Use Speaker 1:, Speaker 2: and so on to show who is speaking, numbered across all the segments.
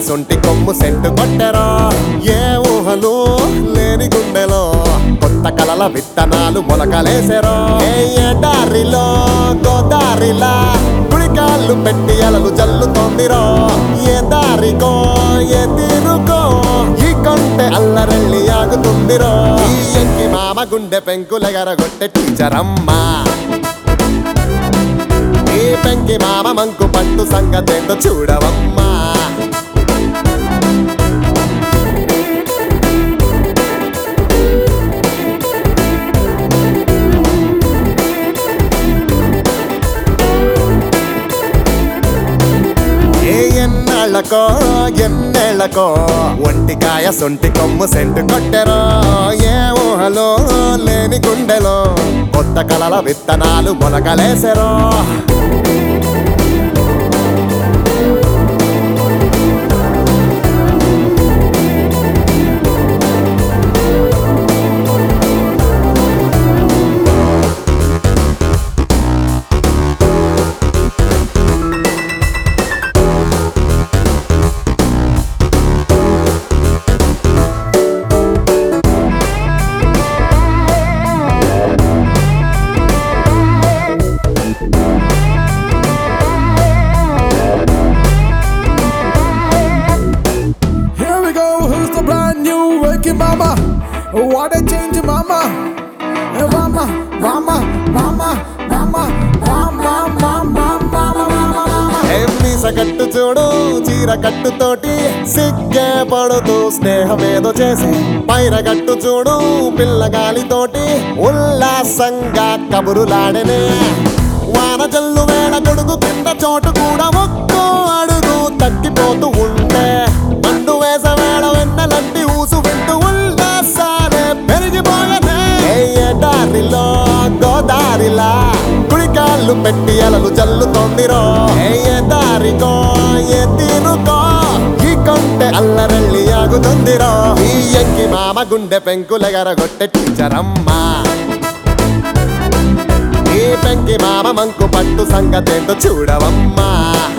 Speaker 1: సొంటి కొమ్ము సెంటు కొట్టెరా ఏ ఊహలు లేని గుండెలో కొత్త కలల విత్తనాలు మొలకలేసెరో ఏ ఎడారిలో గోదారిలా గుడికాళ్ళు పెట్టి అలలు జల్లుతోందిరో ఏ దారికో ఏ తీరుకో ఈ కొంటె అల్లరెళ్ళి ఆగుతుందిరో ఈ ఎంకి మామ గుండె పెంకులెగరగొట్టె టీచరమ్మా ఈ పెంకి మామ మంకు పట్టు సంగతేందో చూడవమ్మా ఏ ఎన్నాళ్ళకో ఎన్నేళ్ళకో ఒంటికాయ సొంటి కొమ్ము సెంటు కొట్టెరో ఏ ఊహలో లేని గుండెలో కొత్త కలల విత్తనాలు మొలకలేసెరో
Speaker 2: Here we go, who's the brand new waking mama? What a change, mama. Hey, mama, mama, mama, mama, mama, mama, mama, mama.
Speaker 1: మీస కట్టు చూడు చీర కట్టుతోటి సిగ్గే పడుతూ స్నేహమేదో చేసి పైన కట్టు చూడు పిల్లగాలితోటి ఉల్లాసంగా కబురులాడనే వాన జల్లు వేళ గొడుగు కింద చోటు కూడా ఒక్కో అడుగు తగ్గిపోతూ ఉంటే మండు వేస వేళ వెన్నలంటి ఊసు వింటూ ఉల్లాసాలే పెరిగిపోయనే ఏ ఎడారిలో గోదారిలా కుడికాళ్ళు పెట్టి అలలు జల్లుతోందిరో ఏ దారికో ఏ తీరుకో ఈ కొంటె అల్లరెళ్ళి ఆగుతుందిరో ఈ ఎంకి మామ గుండె పెంకులెగరగొట్టె టీచరమ్మా ఈ పెంకి మామ మంకు పట్టు సంగతేందో చూడవమ్మా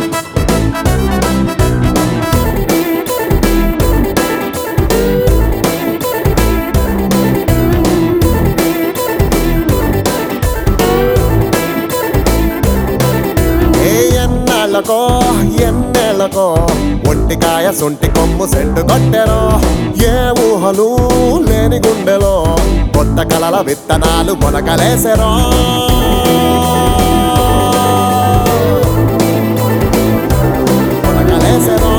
Speaker 1: ఏ ఎన్నాళ్ళకో ఎన్నేళ్ళకో ఒంటికాయ సొంటి కొమ్ము సెంటు కొట్టెరో ఏ ఊహలు లేని గుండెలో కొత్త కలల విత్తనాలు మొలకలేసెరో మొలకలేసెరో